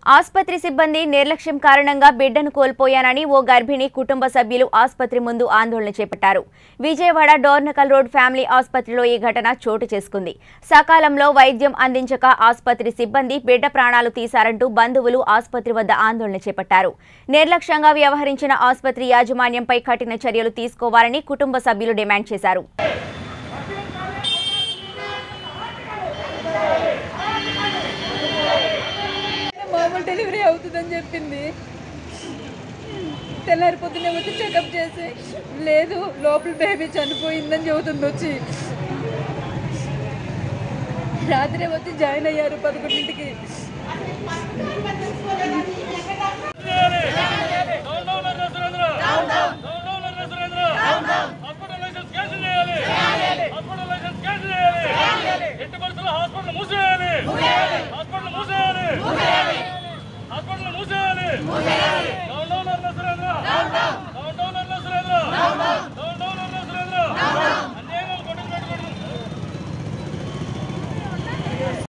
ఆసుపత్రి సిబ్బంది నిర్లక్ష్యం కారణంగా బిడ్డను కోల్పోయానని ఓ గర్భిణి కుటుంబ సభ్యులు ఆసుపత్రి ముందు ఆందోళన చేపట్టారు విజయవాడ డోర్నకల్ రోడ్ ఫ్యామిలీ ఆసుపత్రిలో ఈ ఘటన చోటు చేసుకుంది సకాలంలో వైద్యం అందించక ఆసుపత్రి సిబ్బంది బిడ్డ ప్రాణాలు తీశారంటూ బంధువులు ఆసుపత్రి వద్ద ఆందోళన చేపట్టారు నిర్లక్ష్యంగా వ్యవహరించిన ఆసుపత్రి యాజమాన్యంపై కఠిన చర్యలు తీసుకోవాలని కుటుంబ సభ్యులు డిమాండ్ చేశారు మామూలు డెలివరీ అవుతుందని చెప్పింది తెల్లారి పొద్దున్నే వచ్చి చెకప్ చేసి లేదు లోపల బేబీ చనిపోయిందని చెబుతుంది వచ్చి రాత్రే వచ్చి జాయిన్ అయ్యారు పదకొండింటికి